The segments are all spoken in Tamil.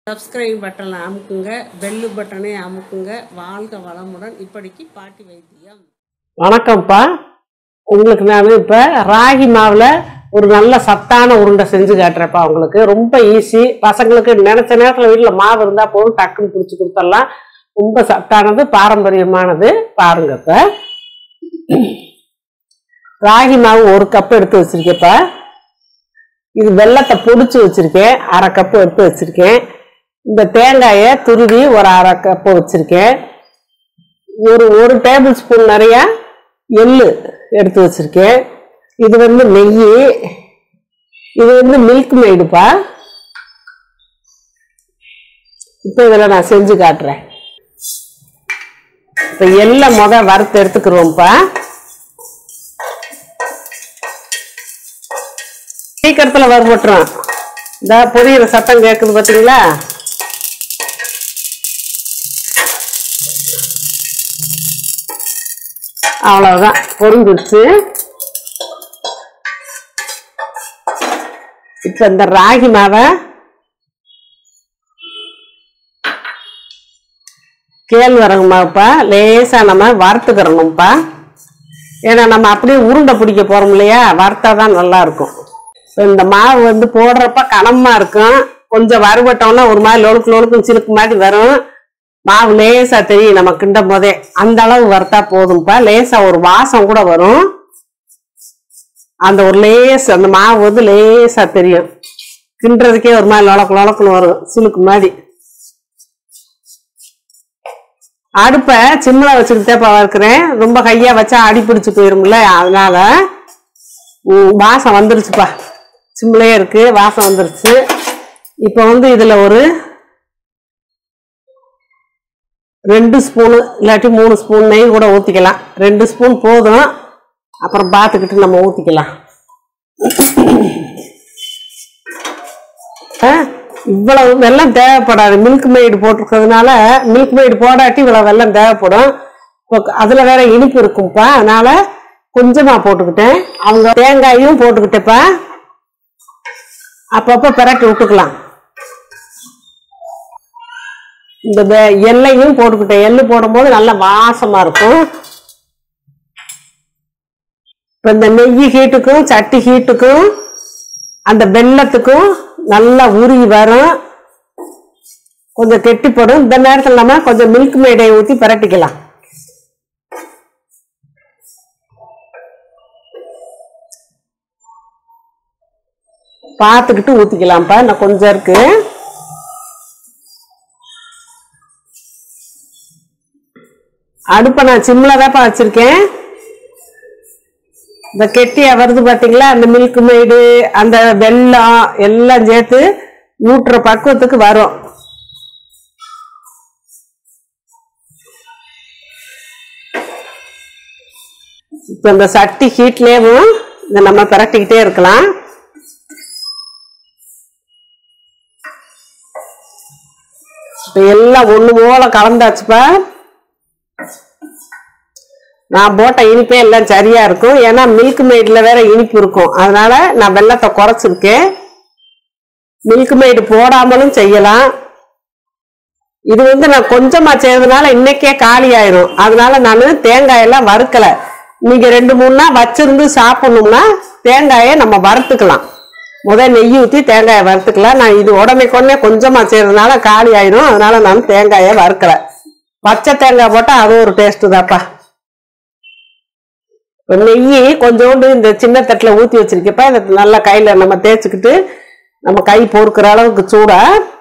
சப்ஸ்கிரைப் பட்டனை அமுக்குங்க பெல்லு பட்டனை அமுக்குங்க வாழ்க வளமுடன் இப்படிக்கு பாட்டி வைத்தியம் வணக்கம்ப்பா உங்களுக்கு நான் இப்போ ராகி மாவில் ஒரு நல்ல சத்தான உருண்டை செஞ்சு காட்டுறேன்ப்பா உங்களுக்கு ரொம்ப ஈஸி பசங்களுக்கு நினைச்ச நேரத்தில் வீட்டில் மாவு இருந்தால் போதும் டக்குன்னு பிடிச்சி கொடுத்துடலாம் ரொம்ப சத்தானது பாரம்பரியமானது பாருங்க இப்போ ராகி மாவு ஒரு கப் எடுத்து வச்சிருக்கேன்ப்பா இது வெள்ளத்தை பொடிச்சு வச்சிருக்கேன் அரை கப்பு எடுத்து வச்சிருக்கேன் இந்த தேங்காயை துருவி ஒரு அரை கப்பு வச்சிருக்கேன் ஒரு ஒரு டேபிள் ஸ்பூன் நிறையா எள்ளு எடுத்து வச்சிருக்கேன் இது வந்து நெய் இது வந்து மில்க் மெய்டுப்பா இப்போ இதில் நான் செஞ்சு காட்டுறேன் இப்போ எள்ளை முத வறுத்து எடுத்துக்கிறோம்ப்பா சீக்கிரத்தில் வறுபட்டுரும் இந்த பொரியிற சத்தம் கேட்குது பார்த்தீங்களா அவ்வளவுதான் பொரிஞ்சிருச்சு இப்ப இந்த ராகி மாவை கேழ்வரகு மாவுப்பா லேசா நம்ம வறுத்துக்கிறணும்ப்பா ஏன்னா நம்ம அப்படியே உருண்டை பிடிக்க போறோம் இல்லையா வறுத்தா தான் நல்லா இருக்கும் இப்ப இந்த மாவு வந்து போடுறப்ப கனமா இருக்கும் கொஞ்சம் வறுபட்டோம்னா ஒரு மாதிரி லொழுக்கு லொழுக்கும் சிலுக்கு மாதிரி வரும் மாவு லேசா தெரியும் நம்ம கிண்டும் போதே அந்த அளவு வறுத்தா போதும்ப்பா லேசா ஒரு வாசம் கூட வரும் அந்த ஒரு லேஸ் அந்த மாவு வந்து லேசா தெரியும் கிண்டுறதுக்கே ஒரு மாதிரி லொழக்கு லொழக்குன்னு வரும் சிலுக்கு மாதிரி அடுப்பை சிம்மில் வச்சுக்கிட்டேப்பா வறுக்கிறேன் ரொம்ப கையா வச்சா அடி பிடிச்சு போயிரும்ல அதனால ம், வாசம் வந்துருச்சுப்பா சிம்மிலே இருக்கு வாசம் வந்துருச்சு இப்போ வந்து இதுல ஒரு ரெண்டு ஸ்பூனு இல்லாட்டி மூணு ஸ்பூன் நெய் கூட ஊற்றிக்கலாம் ரெண்டு ஸ்பூன் போதும் அப்புறம் பார்த்துக்கிட்டு நம்ம ஊற்றிக்கலாம் இவ்வளவு வெல்லம் தேவைப்படாது மில்க் மெய்டு போட்டிருக்கிறதுனால மில்க் மெய்டு போடாட்டி இவ்வளவு வெல்லம் தேவைப்படும் இப்போ அதுல வேற இனிப்பு இருக்கும்ப்பா அதனால கொஞ்சமா போட்டுக்கிட்டேன் அவங்க தேங்காயும் போட்டுக்கிட்டேப்பா அப்பப்போ பிரட்டி விட்டுக்கலாம் இந்த வெ- எள்ளையும் போட்டுக்கிட்டேன் எள்ளு போடும்போது நல்ல வாசமா இருக்கும் இப்ப இந்த நெய் ஹீட்டுக்கும் சட்டி ஹீட்டுக்கும் அந்த வெள்ளத்துக்கும் நல்லா உருகி வரும் கொஞ்சம் கெட்டிப்படும் இந்த நேரத்தில் நம்ம கொஞ்சம் மில்க் மேடையை ஊற்றி பிரட்டிக்கலாம் பார்த்துக்கிட்டு ஊற்றிக்கலாம்ப்பா இன்னும் கொஞ்சம் இருக்கு அடுப்பை நான் சிம்மில் தான்ப்பா வச்சிருக்கேன் இந்த கெட்டியா வருது பாத்தீங்களா அந்த மில்க் மெய்டு அந்த வெல்லம் எல்லாம் சேர்த்து ஊட்டுற பக்குவத்துக்கு வரும் இப்போ இந்த சட்டி ஹீட்லேயும் இதை நம்ம பிரட்டிக்கிட்டே இருக்கலாம் இப்போ எல்லாம் ஒன்று போல கலந்தாச்சுப்பா நான் போட்ட இனிப்பே எல்லாம் சரியா இருக்கும் ஏன்னா மில்க் மெய்டில் வேற இனிப்பு இருக்கும் அதனால நான் வெள்ளத்தை குறைச்சிருக்கேன் மில்க் மெய்டு போடாமலும் செய்யலாம் இது வந்து நான் கொஞ்சமா செய்யறதுனால இன்னைக்கே காலி ஆயிரும் அதனால நான் தேங்காய் எல்லாம் வறுக்கல நீங்க ரெண்டு மூணு நாள் வச்சிருந்து சாப்பிடணும்னா தேங்காயை நம்ம வறுத்துக்கலாம் முதல் நெய் ஊற்றி தேங்காயை வறுத்துக்கலாம் நான் இது உடனே உடனே கொஞ்சமா செய்யறதுனால காலி ஆயிரும் அதனால நான் தேங்காயை வறுக்கல பச்சை தேங்காய் போட்டால் அது ஒரு டேஸ்ட்டு தான்ப்பா இப்ப நெய் கொஞ்சோண்டு இந்த சின்ன தட்டில் ஊற்றி வச்சிருக்கப்ப இதை நல்லா கையில் நம்ம தேய்ச்சிக்கிட்டு நம்ம கை பொறுக்கிற அளவுக்கு சூடா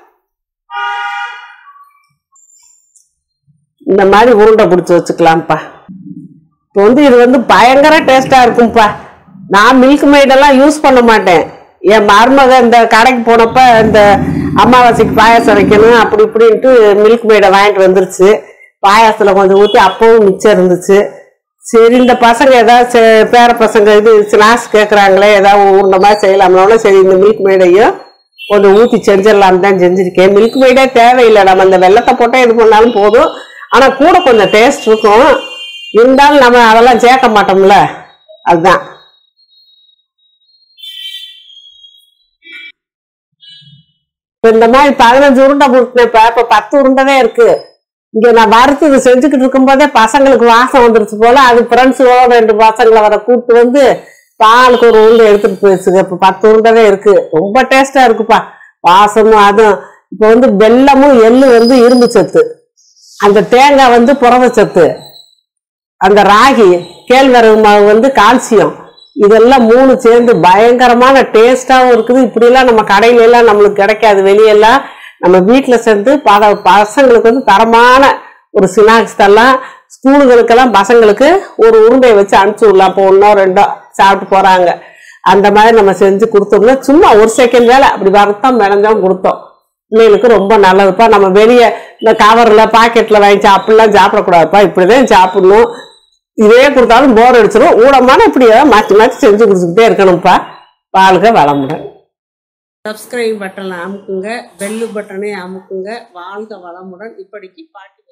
இந்த மாதிரி உருண்டை பிடிச்சி வச்சுக்கலாம்ப்பா இப்போ வந்து இது வந்து பயங்கர டேஸ்டா இருக்கும்ப்பா நான் மில்க் மெய்டெல்லாம் யூஸ் பண்ண மாட்டேன் என் மருமக இந்த கடைக்கு போனப்ப இந்த அமாவாசைக்கு பாயாசம் வைக்கணும் அப்படி இப்படின்ட்டு மில்க் மெய்டை வாங்கிட்டு வந்துருச்சு பாயாசத்தில் கொஞ்சம் ஊற்றி அப்பவும் மிச்சம் இருந்துச்சு சரி இந்த பசங்க ஏதாவது செ- பேர பசங்க இது ஸ்நாக்ஸ் கேட்குறாங்களே ஏதாவது உருண்டை மாதிரி செய்யலாம்னா சரி இந்த மில்க் மெய்டையும் கொஞ்சம் ஊற்றி செஞ்சிடலாம்னு தான் செஞ்சுருக்கேன் மில்க் மெய்டே தேவையில்லை நம்ம அந்த வெள்ளத்தை போட்டால் இது பண்ணாலும் போதும் ஆனால் கூட கொஞ்சம் டேஸ்ட் இருக்கும் இருந்தாலும் நம்ம அதெல்லாம் சேர்க்க மாட்டோம்ல அதுதான் இப்ப இந்த மாதிரி பதினஞ்சு உருண்டை கொடுத்தேன் இப்ப இப்ப பத்து உருண்டை தான் இருக்கு இங்க நான் வறுத்து இது செஞ்சுக்கிட்டு இருக்கும்போதே பசங்களுக்கு வாசம் வந்துருச்சு போல அது ஃப்ரெண்ட்ஸுகளோட ரெண்டு பசங்களை வர கூப்பிட்டு வந்து பாலுக்கு ஒரு உருண்டை எடுத்துட்டு போயிடுச்சுங்க இப்ப பத்து உருண்டை தான் இருக்கு ரொம்ப டேஸ்டா இருக்குப்பா வாசமும் அதுவும் இப்ப வந்து வெல்லமும் எள்ளு வந்து இரும்பு சத்து அந்த தேங்காய் வந்து புரத சத்து அந்த ராகி கேழ்வரகு மாவு வந்து கால்சியம் இதெல்லாம் மூணு சேர்ந்து பயங்கரமான டேஸ்டாவும் இருக்குது இப்படியெல்லாம் நம்ம கடையில எல்லாம் நம்மளுக்கு கிடைக்காது வெளியெல்லாம் நம்ம வீட்டில் சேர்ந்து பத பசங்களுக்கு வந்து தரமான ஒரு ஸ்நாக்ஸ் தரலாம் ஸ்கூலுகளுக்கெல்லாம் பசங்களுக்கு ஒரு உருண்டையை வச்சு அனுப்பிச்சு விடலாம் இப்போ ஒன்றோ ரெண்டோ சாப்பிட்டு போறாங்க அந்த மாதிரி நம்ம செஞ்சு கொடுத்தோம்னா சும்மா ஒரு செகண்ட் வேலை அப்படி வரத்தான் விளைஞ்சோம் கொடுத்தோம் பிள்ளைகளுக்கு ரொம்ப நல்லதுப்பா நம்ம வெளியே இந்த கவர்ல பாக்கெட்ல வாங்கி அப்படிலாம் சாப்பிடக்கூடாதுப்பா இப்படிதான் சாப்பிடணும் இதே கொடுத்தாலும் போர் அடிச்சிடும் ஊடமான இப்படியே மாற்றி மாற்றி செஞ்சு கொடுத்துக்கிட்டே இருக்கணும்ப்பா வாழ்க வளமுடன் சப்ஸ்கிரைப் பட்டனை அமுக்குங்க பெல்லு பட்டனை அமுக்குங்க வாழ்க வளமுடன் இப்படிக்கு பாட்டி